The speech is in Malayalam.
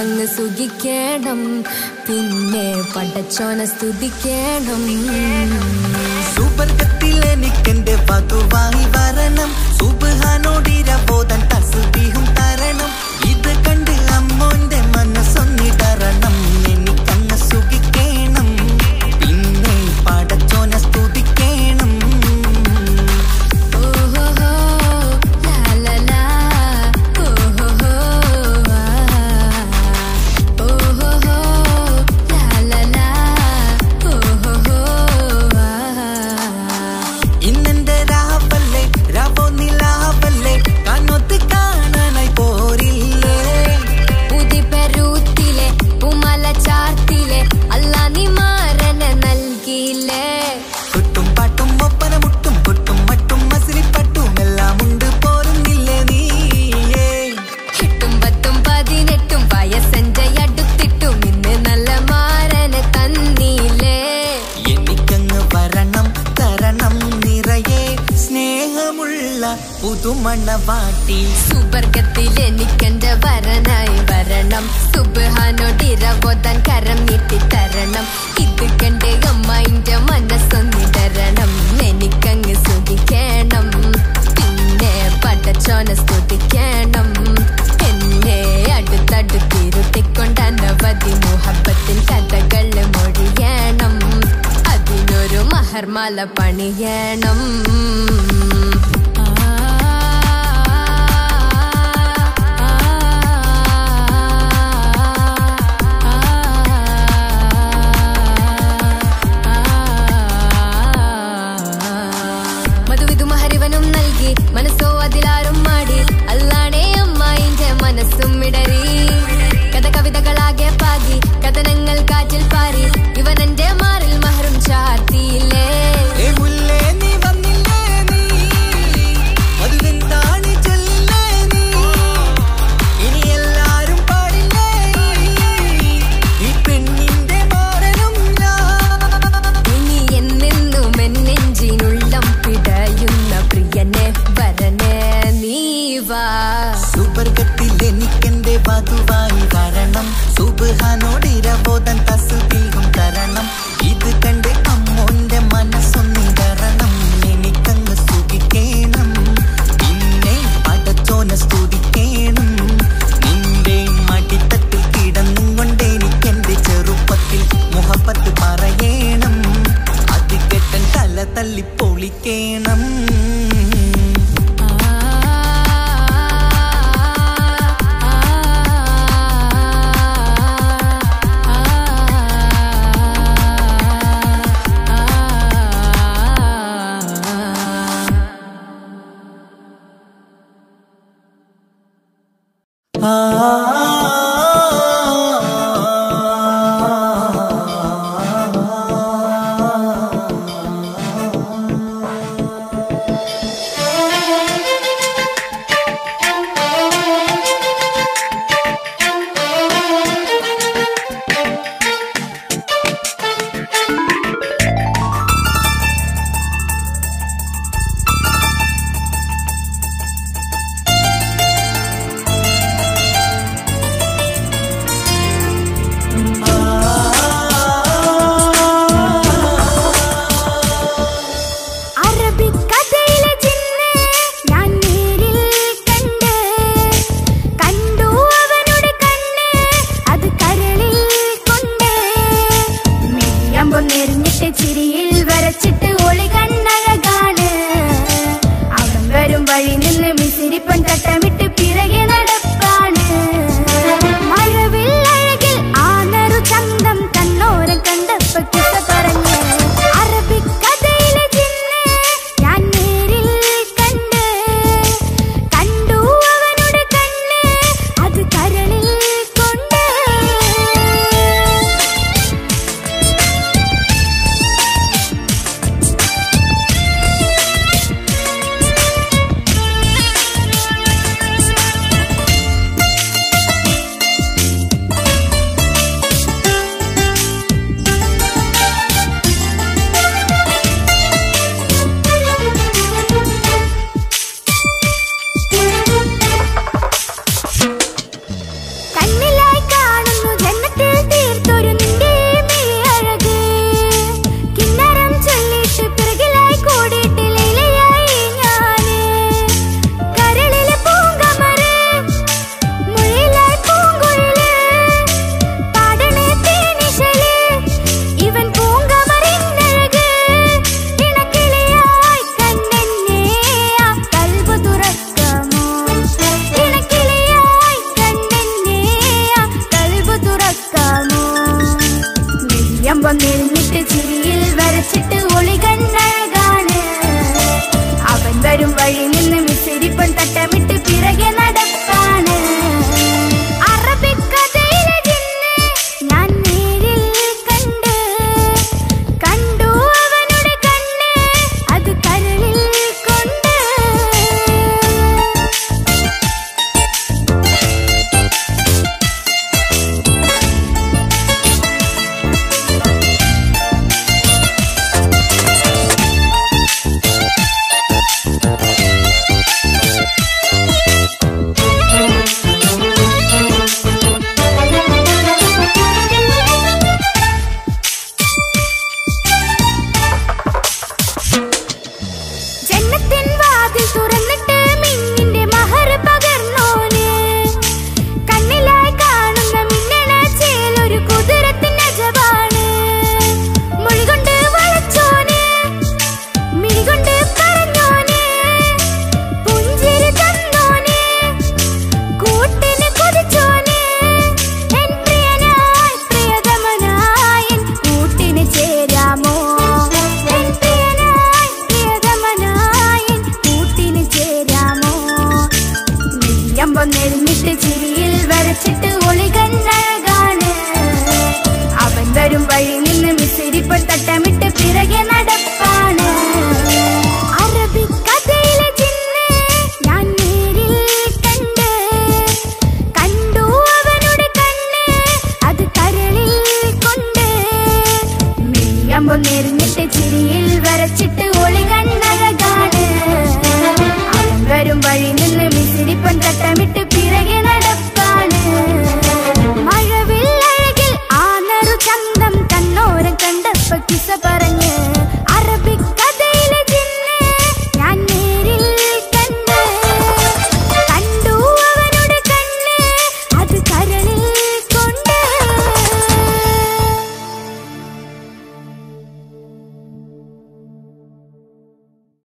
എനിക്കങ്ങ് സുഖിക്കണം പിന്നെ പടച്ചോന സ്തുതിക്കണം സുവർഗത്തിൽ എനിക്കെന്റെ വധുവായി വരണം സുബാനോടിരബോധൻ തസ്ബീഹും തരണം ഇത് കണ്ട് അമ്മോന്റെ മനസ്സൊന്നിടറണം എനിക്കങ്ങ് സുഖിക്കണം പിന്നെ പടച്ചോനെ സ്തുതിക്കണം ഓഹോഹോ, ലാലലാ, ഓഹോഹോ, ആ. ഓഹോഹോ, ലാലലാ, ഓഹോഹോ, ആ. ഇന്നെന്റെ രാവല്ലേ രാവോ നിലാവല്ലേ കണ്ണൊത്ത് കാണാനായി പോരില്ലേ ഉദിപെരൂത്തിലെ ഉമല ചാർത്തിലെ അല്ലാ നീ മാരനെ നൽകിയില്ലേ കൊട്ടും പാട്ടും ഒപ്പന മുട്ടും കൊട്ടും മട്ടും മസിലിപ്പട്ടും എല്ലാം ഉണ്ട് പോരുന്നില്ലേ നീയേ എട്ടും പത്തും പതിനെട്ടും വയസ്സെന്റെ അടുത്തിട്ടും ഇന്ന് നല്ല മാരനെ തന്നീലേ എനിക്കങ്ങ് വരണം തരണം നിറയെ സ്നേഹമുള്ള പുതുമണവാട്ടി സുവർഗത്തിൽ എനിക്കെന്റെ വരനായി വരണം സുബാനോടിരവോതാൻ കരം നീട്ടി തരണം ഇത് കണ്ട് അമ്മയിന്റെ മനസ്സൊന്നിടരണം എനിക്കങ്ങ് സുഖിക്കണം പിന്നെ പടച്ചോന സ്തുതിക്കണം എന്നെ അടുത്തടുത്തിരുത്തിക്കൊണ്ട് അനവധി മുഹബത്തിൻ കഥകൾ മൊഴിയണം അതിനൊരു മഹർമാല പണിയണം മധുവിധു മഹരിവനും നൽകി മനസ്സോ അതിലാരും മാടി അല്ലാണേ അമ്മായിന്റെ മനസ്സും ഇടറി കഥ കവിതകളാകെ പാകി കഥനങ്ങൾ കാറ്റിൽ പാറി ഇവൻ എന്റെ മാറിൽ മഹറും ചാർത്തിയില്ലേ ഏ മുല്ലേ നീ വന്നില്ലേ നീ കുടുംബം നെളിഞ്ഞിട്ട് ചിരിയിൽ വരച്ചിട്ട് ഒളി കണ്ണഴകാണ് അവൻ വരും വഴി നിന്ന് മിസ്സിരിപ്പൻ തട്ടമിട്ട് പിറകെ